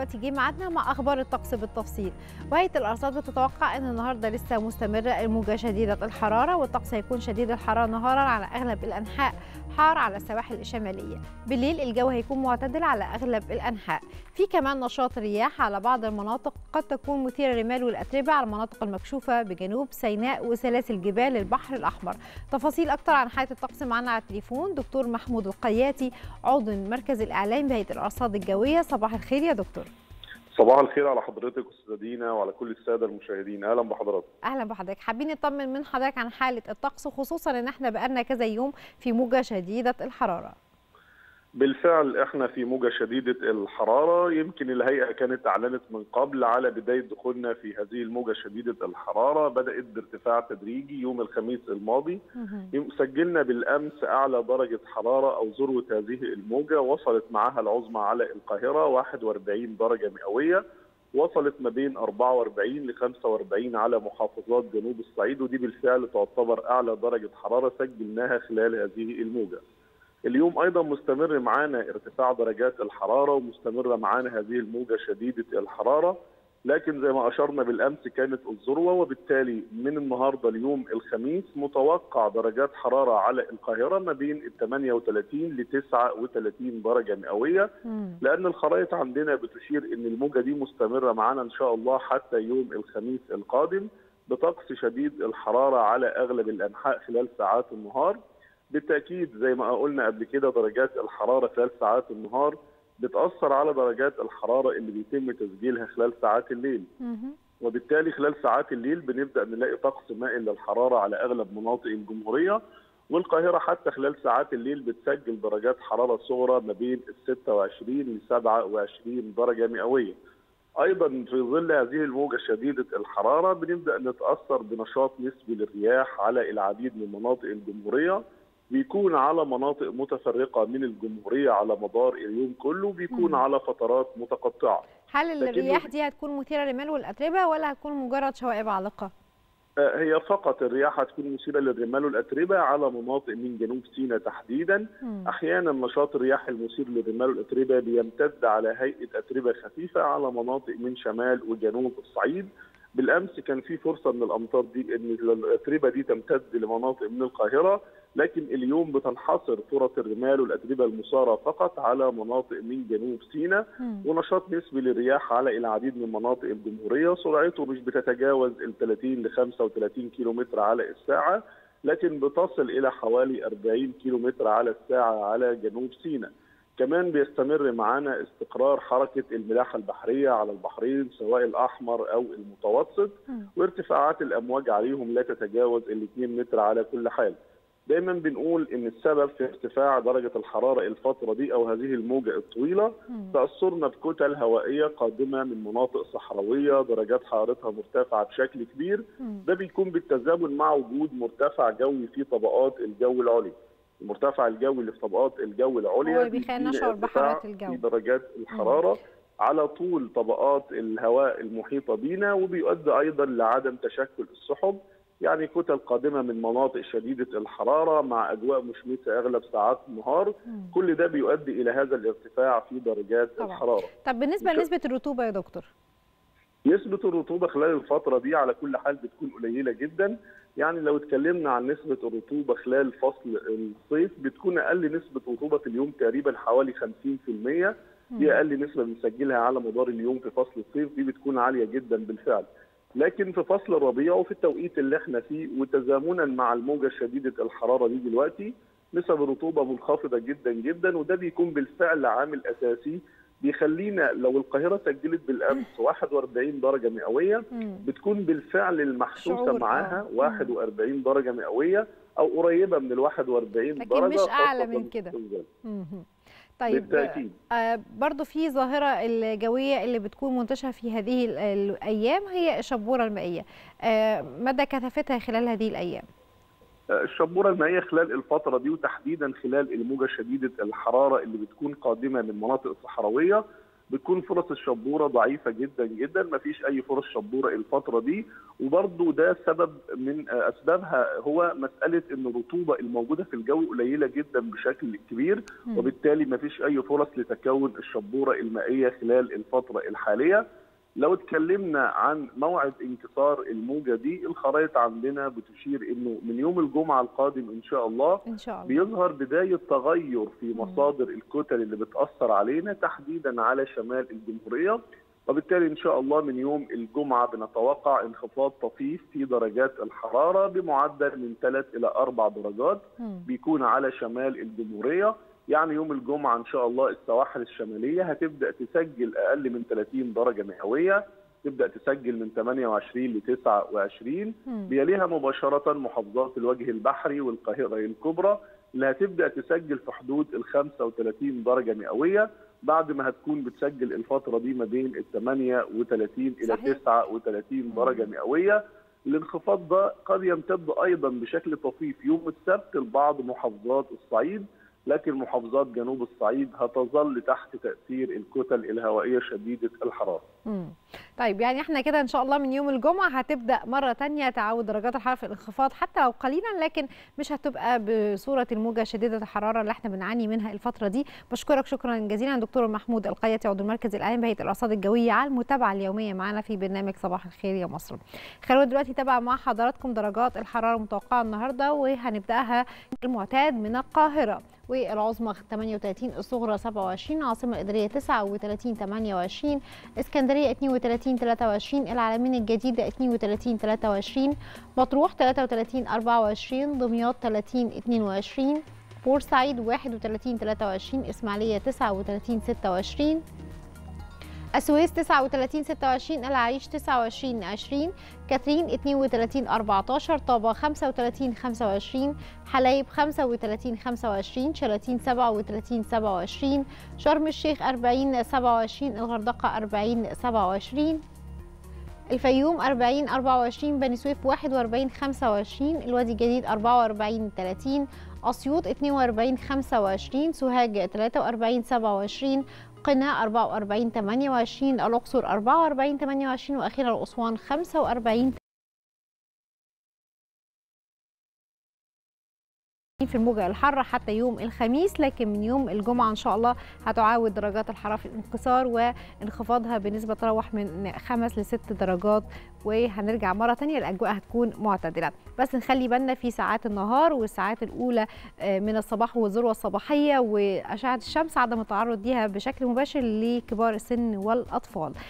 دلوقتي جه ميعادنا مع اخبار الطقس بالتفصيل وهيئه الارصاد بتتوقع ان النهارده لسه مستمره الموجه شديده الحراره والطقس هيكون شديد الحراره نهارا على اغلب الانحاء حار على السواحل الشماليه بالليل الجو هيكون معتدل على اغلب الانحاء في كمان نشاط رياح على بعض المناطق قد تكون مثيره للرمال والاتربه على المناطق المكشوفه بجنوب سيناء وسلاسل جبال البحر الاحمر تفاصيل اكتر عن حاله الطقس معنا على التليفون دكتور محمود القياتي عضو مركز الاعلام بهيئه الارصاد الجويه صباح الخير يا دكتور صباح الخير على حضرتك استاذه دينا وعلى كل الساده المشاهدين اهلا بحضرتك اهلا بحضرتك حابين نطمن من حضرتك عن حاله الطقس خصوصا ان احنا بقالنا كذا يوم في موجه شديده الحراره بالفعل احنا في موجه شديده الحراره يمكن الهيئه كانت اعلنت من قبل على بدايه دخولنا في هذه الموجه شديده الحراره بدات بارتفاع تدريجي يوم الخميس الماضي سجلنا بالامس اعلى درجه حراره او ذروه هذه الموجه وصلت معها العظمى على القاهره 41 درجه مئويه وصلت ما بين 44 ل 45 على محافظات جنوب الصعيد ودي بالفعل تعتبر اعلى درجه حراره سجلناها خلال هذه الموجه. اليوم ايضا مستمر معانا ارتفاع درجات الحراره ومستمره معانا هذه الموجه شديده الحراره لكن زي ما اشرنا بالامس كانت الذروه وبالتالي من النهارده اليوم الخميس متوقع درجات حراره على القاهره ما بين ال 38 ل 39 درجه مئويه لان الخرائط عندنا بتشير ان الموجه دي مستمره معانا ان شاء الله حتى يوم الخميس القادم بطقس شديد الحراره على اغلب الانحاء خلال ساعات النهار بالتاكيد زي ما قلنا قبل كده درجات الحراره خلال ساعات النهار بتاثر على درجات الحراره اللي بيتم تسجيلها خلال ساعات الليل وبالتالي خلال ساعات الليل بنبدا نلاقي طقس مائل للحراره على اغلب مناطق الجمهوريه والقاهره حتى خلال ساعات الليل بتسجل درجات حراره صغرى ما بين ال 26 ل 27 درجه مئويه. ايضا في ظل هذه الموجه شديده الحراره بنبدا نتاثر بنشاط نسبي للرياح على العديد من مناطق الجمهوريه بيكون على مناطق متفرقه من الجمهوريه على مدار اليوم كله بيكون م. على فترات متقطعه. هل الرياح دي هتكون مثيره للرمال والاتربه ولا هتكون مجرد شوائب عالقه؟ هي فقط الرياح هتكون مثيره للرمال والاتربه على مناطق من جنوب سيناء تحديدا م. احيانا نشاط الرياح المثير للرمال والاتربه بيمتد على هيئه اتربه خفيفه على مناطق من شمال وجنوب الصعيد بالامس كان في فرصه من الامطار دي ان الاتربه دي تمتد لمناطق من القاهره لكن اليوم بتنحصر فرص الرمال والاتربه المثاره فقط على مناطق من جنوب سيناء ونشاط نسبي للرياح على العديد من مناطق الجمهوريه سرعته مش بتتجاوز ال 30 ل 35 كيلومتر على الساعه لكن بتصل الى حوالي 40 كيلومتر على الساعه على جنوب سيناء. كمان بيستمر معانا استقرار حركه الملاحه البحريه على البحرين سواء الاحمر او المتوسط وارتفاعات الامواج عليهم لا تتجاوز ال 2 متر على كل حال. دايما بنقول ان السبب في ارتفاع درجه الحراره الفتره دي او هذه الموجه الطويله تاثرنا بكتل هوائيه قادمه من مناطق صحراويه درجات حرارتها مرتفعه بشكل كبير ده بيكون بالتزامن مع وجود مرتفع جوي في طبقات الجو العليا المرتفع الجوي اللي في طبقات الجو العليا هو بيخلينا نشعر بحراره الجو في درجات الحراره على طول طبقات الهواء المحيطه بينا وبيؤدي ايضا لعدم تشكل السحب يعني كتل قادمه من مناطق شديده الحراره مع اجواء مشمسه اغلب ساعات النهار مم. كل ده بيؤدي الى هذا الارتفاع في درجات طبعا. الحراره. طب بالنسبه لنسبه الرطوبه يا دكتور؟ نسبه الرطوبه خلال الفتره دي على كل حال بتكون قليله جدا يعني لو اتكلمنا عن نسبه الرطوبه خلال فصل الصيف بتكون اقل نسبه رطوبه في اليوم تقريبا حوالي 50% دي اقل نسبه بنسجلها على مدار اليوم في فصل الصيف دي بتكون عاليه جدا بالفعل. لكن في فصل الربيع وفي التوقيت اللي احنا فيه وتزامنا مع الموجه شديده الحراره دي دلوقتي نسب الرطوبه منخفضه جدا جدا وده بيكون بالفعل عامل اساسي بيخلينا لو القاهره سجلت بالامس 41 درجه مئويه بتكون بالفعل المحسوسه معاها 41 درجه مئويه او قريبه من ال 41 لكن درجه مش اعلى من كده طيب بالتأكيد. آه برضو في ظاهرة الجوية اللي بتكون منتشرة في هذه الأيام هي الشبورة المائية آه مدى كثافتها خلال هذه الأيام؟ الشبورة المائية خلال الفترة دي وتحديدا خلال الموجة شديدة الحرارة اللي بتكون قادمة من مناطق صحراوية بتكون فرص الشبوره ضعيفه جدا جدا ما فيش اي فرص شبوره الفتره دي وبرضه ده سبب من اسبابها هو مساله ان الرطوبه الموجوده في الجو قليله جدا بشكل كبير وبالتالي ما فيش اي فرص لتكون الشبوره المائيه خلال الفتره الحاليه لو اتكلمنا عن موعد انكسار الموجة دي الخرائط عندنا بتشير انه من يوم الجمعة القادم ان شاء الله, إن شاء الله. بيظهر بداية تغير في مصادر الكتل اللي بتأثر علينا تحديدا على شمال الجمهورية وبالتالي ان شاء الله من يوم الجمعة بنتوقع انخفاض طفيف في درجات الحرارة بمعدل من 3 الى 4 درجات بيكون على شمال الجمهورية يعني يوم الجمعة إن شاء الله السواحل الشمالية هتبدأ تسجل أقل من 30 درجة مئوية تبدأ تسجل من 28 ل 29 بيليها مباشرة محافظات الوجه البحري والقاهرة الكبرى اللي هتبدأ تسجل في حدود ال 35 درجة مئوية بعد ما هتكون بتسجل الفترة دي ما بين ال 38 إلى 39 درجة مئوية الانخفاض ده قد يمتد أيضا بشكل طفيف يوم السبت لبعض محافظات الصعيد لكن محافظات جنوب الصعيد هتظل تحت تاثير الكتل الهوائيه شديده الحراره. مم. طيب يعني احنا كده ان شاء الله من يوم الجمعه هتبدا مره ثانيه تعود درجات الحراره في الانخفاض حتى لو قليلا لكن مش هتبقى بصوره الموجه شديده الحراره اللي احنا بنعاني منها الفتره دي. بشكرك شكرا جزيلا دكتور محمود القيتي عضو المركز الاعلامي بهيئه الارصاد الجويه على المتابعه اليوميه معنا في برنامج صباح الخير يا مصر. خلونا دلوقتي نتابع مع حضراتكم درجات الحراره المتوقعه النهارده وهنبداها المعتاد من القاهره. والعظمى 38 الصغرى 27 العاصمه الاداريه 39 28 اسكندريه 32 23 العالمين الجديده 32 23 مطروح 33 24 دمياط 30 22 بورسعيد 31 23 اسماعيليه 39 26 السويس 39 26 العريش 29 20 كاترين 32 14 طابة 35 25 حلايب 35 25 شلاتين 37 27 شرم الشيخ 40 27 الغردقة 40 27 الفيوم 40 24 بني سويف 41 25 الوادي الجديد 44 30 أسيوط 42 25 سوهاج 43 27 قنا 44 28 الأقصر 44 28 وأخيرا أسوان 45 في الموجة الحارة حتى يوم الخميس لكن من يوم الجمعة إن شاء الله هتعاود درجات الحرارة في الانكسار وانخفاضها بنسبة تروح من خمس لست درجات وهنرجع مرة تانية الأجواء هتكون معتدلة بس نخلي بالنا في ساعات النهار والساعات الأولى من الصباح والذروة الصباحية وأشعة الشمس عدم التعرض ليها بشكل مباشر لكبار السن والأطفال